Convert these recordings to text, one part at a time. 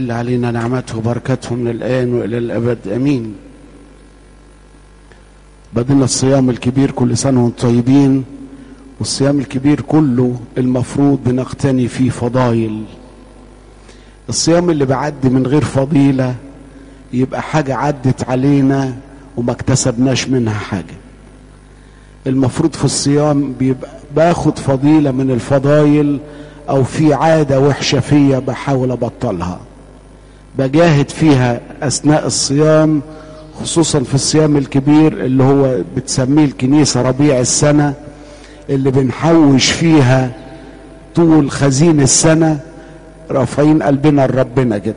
اللي علينا نعمته وبركته من الآن وإلى الأبد أمين بدنا الصيام الكبير كل سنة وانتم طيبين والصيام الكبير كله المفروض بنقتني فيه فضايل الصيام اللي بعدي من غير فضيلة يبقى حاجة عدت علينا وما اكتسبناش منها حاجة المفروض في الصيام بيبقى باخد فضيلة من الفضايل او في عادة وحشة فيا بحاول ابطلها بجاهد فيها اثناء الصيام خصوصا في الصيام الكبير اللي هو بتسميه الكنيسة ربيع السنة اللي بنحوش فيها طول خزين السنة رافعين قلبنا لربنا كده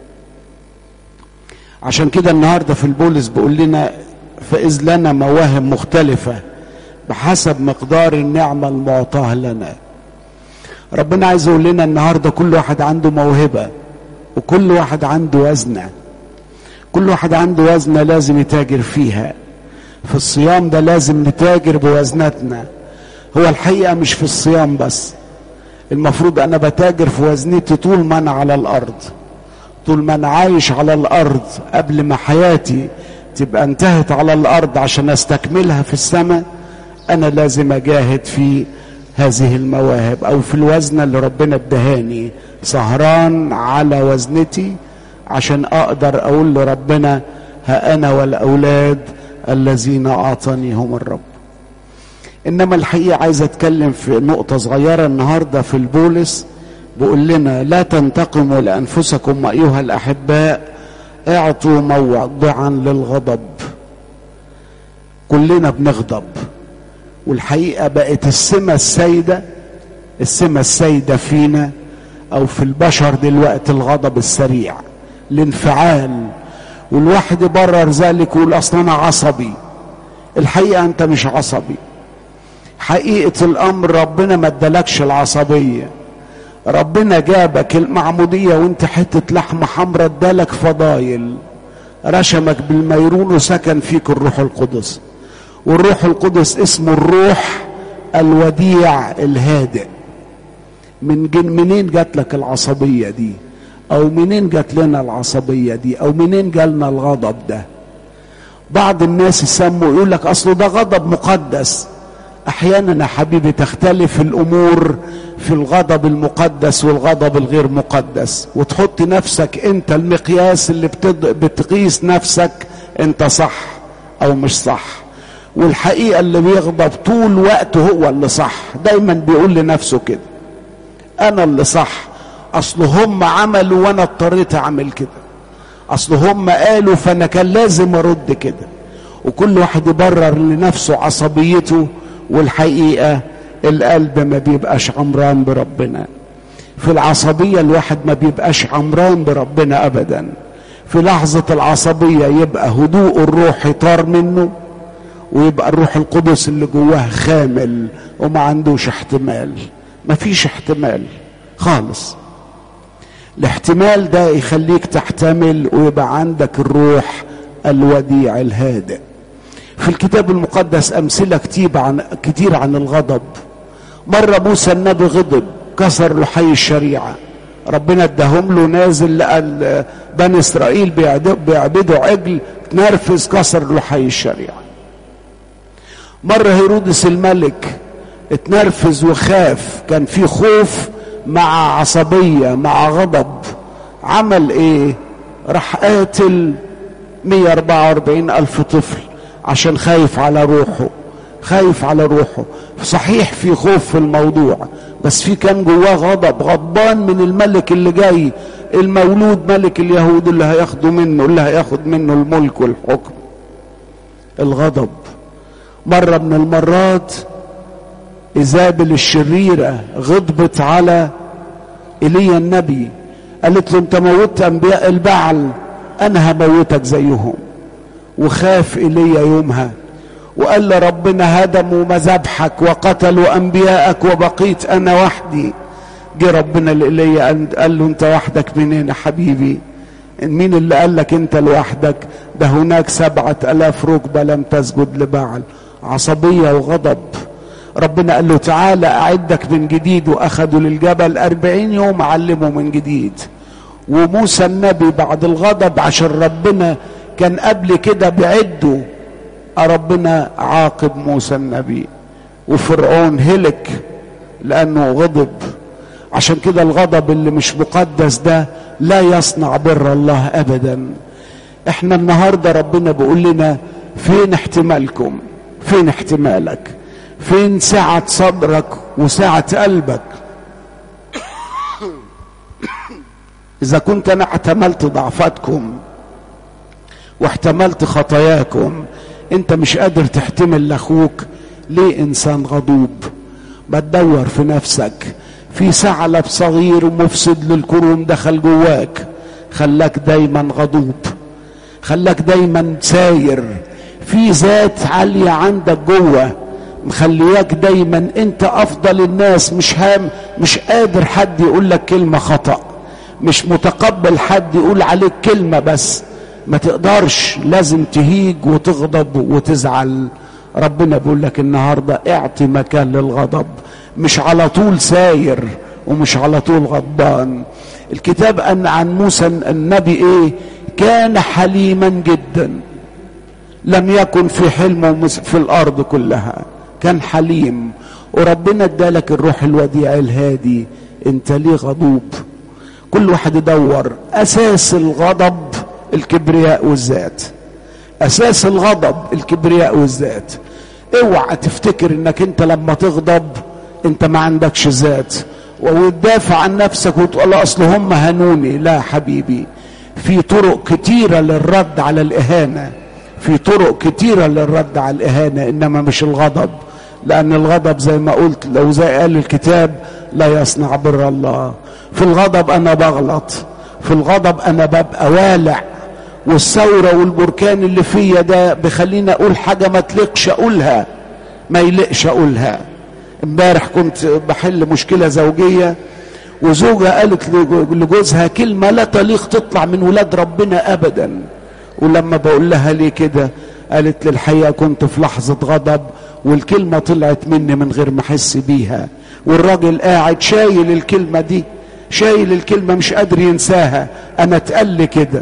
عشان كده النهاردة في البولس بيقول لنا فإذ لنا مواهب مختلفة بحسب مقدار النعمة المعطاة لنا ربنا عايز يقول لنا النهارده كل واحد عنده موهبه وكل واحد عنده وزنه كل واحد عنده وزنه لازم يتاجر فيها في الصيام ده لازم نتاجر بوزنتنا هو الحقيقه مش في الصيام بس المفروض انا بتاجر في وزنتي طول ما انا على الارض طول ما انا عايش على الارض قبل ما حياتي تبقى انتهت على الارض عشان استكملها في السماء انا لازم اجاهد في هذه المواهب او في الوزنه اللي ربنا ادهاني سهران على وزنتي عشان اقدر اقول لربنا ها انا والاولاد الذين اعطانيهم الرب انما الحقيقه عايز اتكلم في نقطه صغيره النهارده في البولس بيقول لنا لا تنتقموا لانفسكم ايها الاحباء اعطوا موضعا للغضب كلنا بنغضب والحقيقة بقت السمة السيدة السمة السيدة فينا أو في البشر دلوقتي الغضب السريع الانفعال والواحد يبرر ذلك ويقول أصلا أنا عصبي الحقيقة أنت مش عصبي حقيقة الأمر ربنا ما ادالكش العصبية ربنا جابك المعمودية وانت حتة لحمة حمراء ادالك فضايل رشمك بالميرون وسكن فيك الروح القدس والروح القدس اسمه الروح الوديع الهادئ من جن منين جات لك العصبية دي او منين جات لنا العصبية دي او منين جالنا الغضب ده بعض الناس يسموا يقول لك اصله ده غضب مقدس احيانا يا حبيبي تختلف الامور في الغضب المقدس والغضب الغير مقدس وتحط نفسك انت المقياس اللي بتقيس نفسك انت صح او مش صح والحقيقه اللي بيغضب طول وقته هو اللي صح دايما بيقول لنفسه كده انا اللي صح اصل هم عملوا وانا اضطريت اعمل كده اصل هم قالوا فانا كان لازم ارد كده وكل واحد يبرر لنفسه عصبيته والحقيقه القلب ما بيبقاش عمران بربنا في العصبيه الواحد ما بيبقاش عمران بربنا ابدا في لحظه العصبيه يبقى هدوء الروح طار منه ويبقى الروح القدس اللي جواه خامل وما عندوش احتمال ما فيش احتمال خالص الاحتمال ده يخليك تحتمل ويبقى عندك الروح الوديع الهادئ في الكتاب المقدس امثله كتير عن كتير عن الغضب مره موسى النبي غضب كسر لحي الشريعه ربنا اداهم له نازل لقى بني اسرائيل بيعبدوا عجل تنرفز كسر لحي الشريعه مرة هيرودس الملك اتنرفز وخاف كان في خوف مع عصبية مع غضب عمل ايه راح قاتل 144 ألف طفل عشان خايف على روحه خايف على روحه صحيح في خوف في الموضوع بس في كان جواه غضب غضبان من الملك اللي جاي المولود ملك اليهود اللي هياخده منه اللي هياخد منه الملك والحكم الغضب مرة من المرات إيزابل الشريرة غضبت على إيليا النبي قالت له أنت موتت أنبياء البعل أنا هموتك زيهم وخاف إيليا يومها وقال له ربنا هدموا مذابحك وقتلوا أنبياءك وبقيت أنا وحدي جه ربنا لإيليا قال له أنت وحدك منين يا حبيبي مين اللي قال لك أنت لوحدك ده هناك سبعة ألاف ركبة لم تسجد لبعل عصبية وغضب ربنا قال له تعالى أعدك من جديد وأخذوا للجبل أربعين يوم علموا من جديد وموسى النبي بعد الغضب عشان ربنا كان قبل كده بعده ربنا عاقب موسى النبي وفرعون هلك لانه غضب عشان كده الغضب اللي مش مقدس ده لا يصنع بر الله ابدا احنا النهارده ربنا بيقول لنا فين احتمالكم فين احتمالك فين سعة صدرك وسعة قلبك اذا كنت انا احتملت ضعفاتكم واحتملت خطاياكم انت مش قادر تحتمل لاخوك ليه انسان غضوب بتدور في نفسك في ثعلب صغير ومفسد للكروم دخل جواك خلاك دايما غضوب خلاك دايما ساير في ذات عالية عندك جوه مخلياك دايما انت افضل الناس مش هام مش قادر حد يقول لك كلمة خطأ مش متقبل حد يقول عليك كلمة بس ما تقدرش لازم تهيج وتغضب وتزعل ربنا بيقول لك النهاردة اعطي مكان للغضب مش على طول ساير ومش على طول غضبان الكتاب أن عن موسى النبي ايه كان حليما جدا لم يكن في حلمه في الارض كلها كان حليم وربنا ادالك الروح الوديع الهادي انت ليه غضوب كل واحد يدور اساس الغضب الكبرياء والذات اساس الغضب الكبرياء والذات اوعى تفتكر انك انت لما تغضب انت ما عندكش ذات وتدافع عن نفسك وتقول اصل هم هنوني لا حبيبي في طرق كتيرة للرد على الإهانة في طرق كتيرة للرد على الإهانة إنما مش الغضب لأن الغضب زي ما قلت لو زي قال الكتاب لا يصنع بر الله في الغضب أنا بغلط في الغضب أنا ببقى والع والثورة والبركان اللي فيا ده بخليني أقول حاجة ما تليقش أقولها ما يلقش أقولها امبارح كنت بحل مشكلة زوجية وزوجة قالت لجوزها كلمة لا تليق تطلع من ولاد ربنا أبدا ولما بقول لها ليه كده قالت للحقيقة كنت في لحظة غضب والكلمة طلعت مني من غير ما أحس بيها والراجل قاعد شايل الكلمة دي شايل الكلمة مش قادر ينساها أنا اتقل كده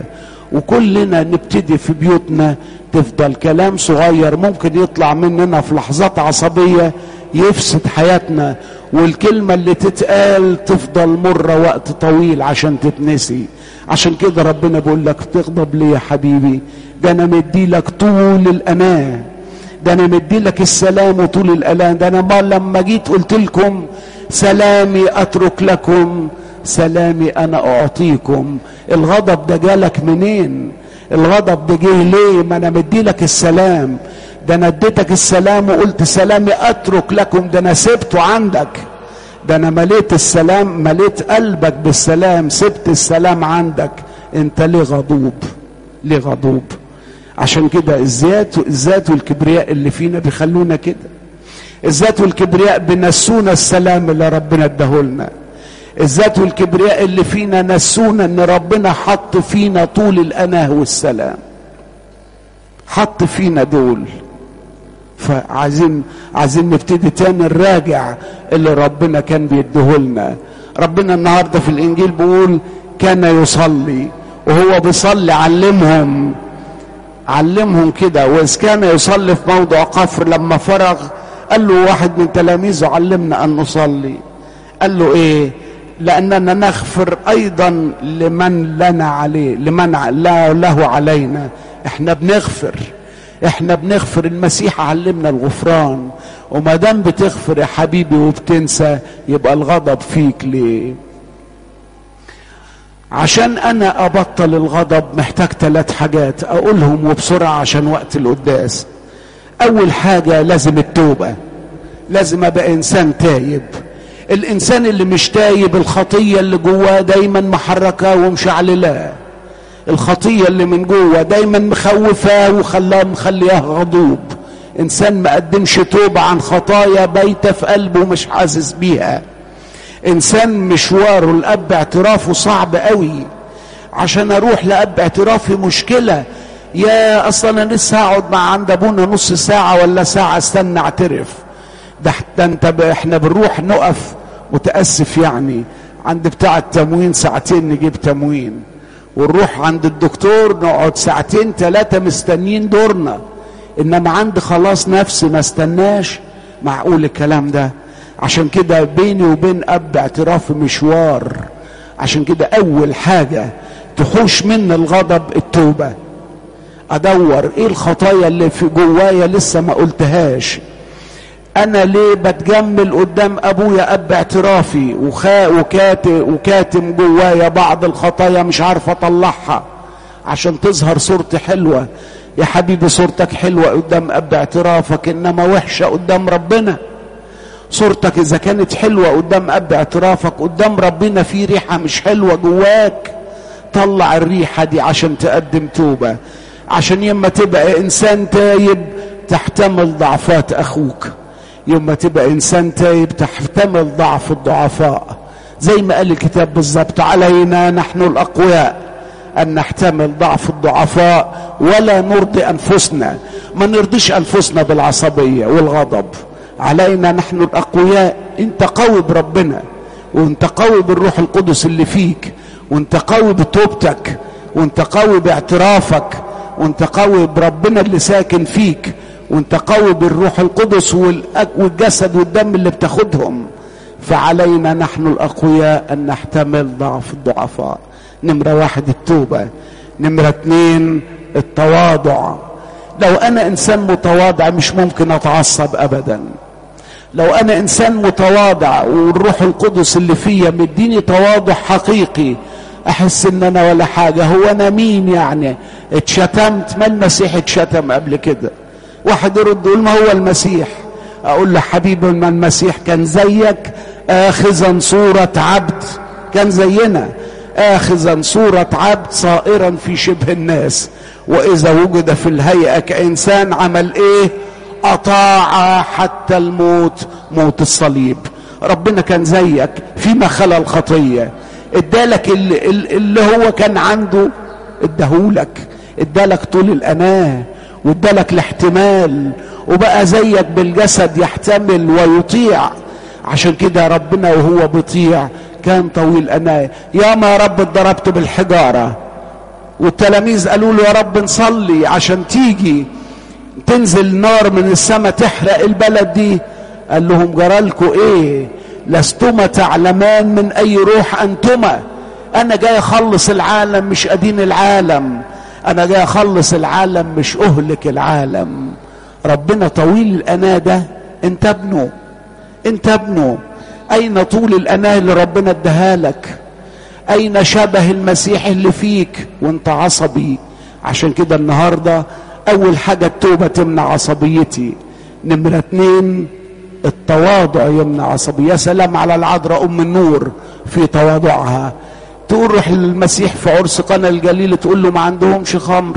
وكلنا نبتدي في بيوتنا تفضل كلام صغير ممكن يطلع مننا في لحظات عصبية يفسد حياتنا والكلمة اللي تتقال تفضل مرة وقت طويل عشان تتنسي عشان كده ربنا بيقول لك تغضب ليه يا حبيبي ده انا مدي لك طول الاناه ده انا مدي لك السلام وطول الالام ده انا ما لما جيت قلت لكم سلامي اترك لكم سلامي انا اعطيكم الغضب ده جالك منين الغضب ده جه ليه ما انا مدي لك السلام ده انا اديتك السلام وقلت سلامي اترك لكم ده انا سبته عندك ده انا مليت السلام مليت قلبك بالسلام سبت السلام عندك انت ليه غضوب ليه غضوب عشان كده الذات الذات والكبرياء اللي فينا بيخلونا كده الذات والكبرياء بنسونا السلام اللي ربنا اداهولنا الذات والكبرياء اللي فينا نسونا ان ربنا حط فينا طول الاناه والسلام حط فينا دول فعايزين عايزين نبتدي تاني نراجع اللي ربنا كان بيديهولنا ربنا النهارده في الانجيل بيقول كان يصلي وهو بيصلي علمهم علمهم كده واذ كان يصلي في موضع قفر لما فرغ قال له واحد من تلاميذه علمنا ان نصلي قال له ايه لاننا نغفر ايضا لمن لنا عليه لمن لا له علينا احنا بنغفر احنا بنغفر المسيح علمنا الغفران وما دام بتغفر يا حبيبي وبتنسى يبقى الغضب فيك ليه عشان انا ابطل الغضب محتاج ثلاث حاجات اقولهم وبسرعه عشان وقت القداس اول حاجه لازم التوبه لازم ابقى انسان تايب الانسان اللي مش تايب الخطيه اللي جواه دايما محركاه ومشعللاه الخطيه اللي من جوه دايما مخوفاه وخلاه مخلياه غضوب انسان ما قدمش توبه عن خطايا بايته في قلبه ومش حاسس بيها انسان مشواره لاب اعترافه صعب قوي عشان اروح لاب اعترافي مشكله يا اصلا انا لسه هقعد مع عند ابونا نص ساعه ولا ساعه استنى اعترف ده ده انت ب... احنا بنروح نقف متاسف يعني عند بتاع التموين ساعتين نجيب تموين ونروح عند الدكتور نقعد ساعتين ثلاثة مستنيين دورنا انما عند خلاص نفسي ما استناش معقول الكلام ده عشان كده بيني وبين اب اعتراف مشوار عشان كده اول حاجة تحوش من الغضب التوبة ادور ايه الخطايا اللي في جوايا لسه ما قلتهاش انا ليه بتجمل قدام ابويا اب اعترافي وخا وكاتم وكاتم جوايا بعض الخطايا مش عارف اطلعها عشان تظهر صورتي حلوه يا حبيبي صورتك حلوه قدام اب اعترافك انما وحشه قدام ربنا صورتك اذا كانت حلوه قدام اب اعترافك قدام ربنا في ريحه مش حلوه جواك طلع الريحه دي عشان تقدم توبه عشان يما تبقى انسان تايب تحتمل ضعفات اخوك يوم ما تبقى انسان تايب تحتمل ضعف الضعفاء زي ما قال الكتاب بالظبط علينا نحن الاقوياء ان نحتمل ضعف الضعفاء ولا نرضي انفسنا ما نرضيش انفسنا بالعصبيه والغضب علينا نحن الاقوياء انت قوي بربنا وانت قوي بالروح القدس اللي فيك وانت قوي بتوبتك وانت قوي باعترافك وانت قوي بربنا اللي ساكن فيك وانت قوي بالروح القدس والجسد والدم اللي بتاخدهم فعلينا نحن الاقوياء ان نحتمل ضعف الضعفاء نمرة واحد التوبة نمرة اتنين التواضع لو انا انسان متواضع مش ممكن اتعصب ابدا لو انا انسان متواضع والروح القدس اللي فيا مديني تواضع حقيقي احس ان انا ولا حاجة هو انا مين يعني اتشتمت ما المسيح اتشتم قبل كده واحد يرد يقول ما هو المسيح اقول له حبيبي ما المسيح كان زيك اخذا صورة عبد كان زينا اخذا صورة عبد صائرا في شبه الناس واذا وجد في الهيئة كانسان عمل ايه اطاع حتى الموت موت الصليب ربنا كان زيك فيما خلا الخطية ادالك اللي, اللي هو كان عنده اداهولك ادالك طول الاناه وادالك الاحتمال وبقى زيك بالجسد يحتمل ويطيع عشان كده ربنا وهو بيطيع كان طويل أناة يا ما رب اتضربت بالحجارة والتلاميذ قالوا له يا رب نصلي عشان تيجي تنزل نار من السماء تحرق البلد دي قال لهم جرالكوا ايه لستما تعلمان من اي روح انتما انا جاي اخلص العالم مش ادين العالم انا جاي اخلص العالم مش اهلك العالم ربنا طويل الاناه ده انت ابنه انت ابنه اين طول الاناه اللي ربنا اداها لك اين شبه المسيح اللي فيك وانت عصبي عشان كده النهارده اول حاجه التوبه تمنع عصبيتي نمره اتنين التواضع يمنع عصبية يا سلام على العذراء ام النور في تواضعها تقول روح للمسيح في عرس قنا الجليل تقول له ما عندهمش خمر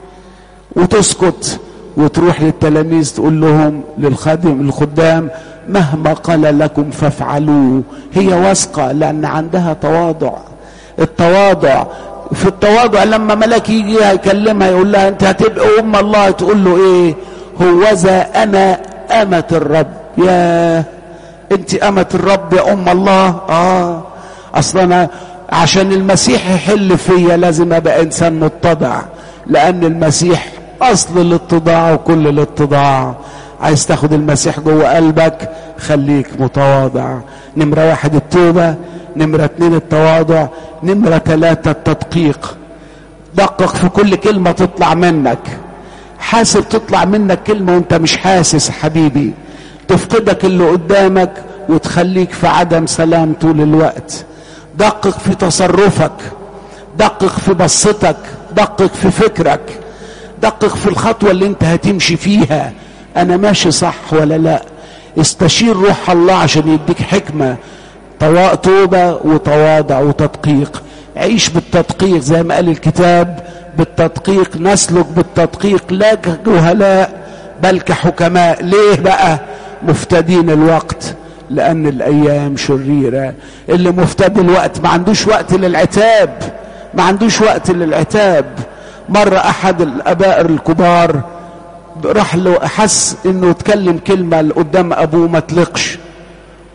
وتسكت وتروح للتلاميذ تقول لهم للخادم الخدام مهما قال لكم فافعلوه هي واثقة لأن عندها تواضع التواضع في التواضع لما ملاك يجي يكلمها يقول لها انت هتبقى ام الله تقول له ايه هوذا انا امة الرب يا انت امة الرب يا ام الله اه اصلا انا عشان المسيح يحل فيا لازم ابقى انسان متضع لان المسيح اصل الاتضاع وكل الاتضاع عايز تاخد المسيح جوه قلبك خليك متواضع نمرة واحد التوبة نمرة اتنين التواضع نمرة ثلاثة التدقيق دقق في كل كلمة تطلع منك حاسب تطلع منك كلمة وانت مش حاسس حبيبي تفقدك اللي قدامك وتخليك في عدم سلام طول الوقت دقق في تصرفك دقق في بصتك دقق في فكرك دقق في الخطوة اللي انت هتمشي فيها انا ماشي صح ولا لا استشير روح الله عشان يديك حكمة توبة وتواضع وتدقيق عيش بالتدقيق زي ما قال الكتاب بالتدقيق نسلك بالتدقيق لا كجهلاء بل كحكماء ليه بقى مفتدين الوقت لان الايام شريرة اللي مفتدي الوقت ما عندوش وقت للعتاب ما عندوش وقت للعتاب مرة احد الاباء الكبار راح له حس انه اتكلم كلمة قدام ابوه ما تلقش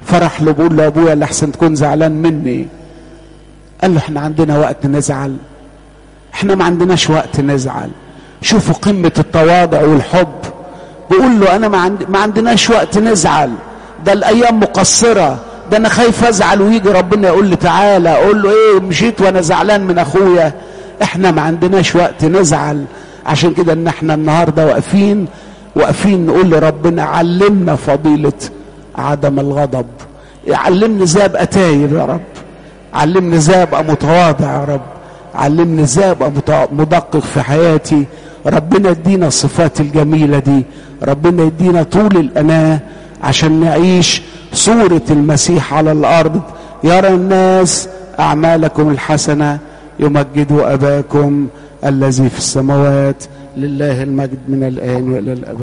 فرح له بيقول له ابويا لحسن تكون زعلان مني قال له احنا عندنا وقت نزعل احنا ما عندناش وقت نزعل شوفوا قمة التواضع والحب بيقول له انا ما, عند... ما عندناش وقت نزعل ده الايام مقصرة ده انا خايف ازعل ويجي ربنا يقول لي تعالى اقول له ايه مشيت وانا زعلان من اخويا احنا ما عندناش وقت نزعل عشان كده ان احنا النهارده واقفين واقفين نقول لربنا علمنا فضيلة عدم الغضب علمني ازاي ابقى تاير يا رب علمني ازاي ابقى متواضع يا رب علمني ازاي ابقى مدقق في حياتي ربنا يدينا الصفات الجميله دي ربنا يدينا طول الاناه عشان نعيش صوره المسيح على الارض يرى الناس اعمالكم الحسنه يمجدوا اباكم الذي في السماوات لله المجد من الان والى الابد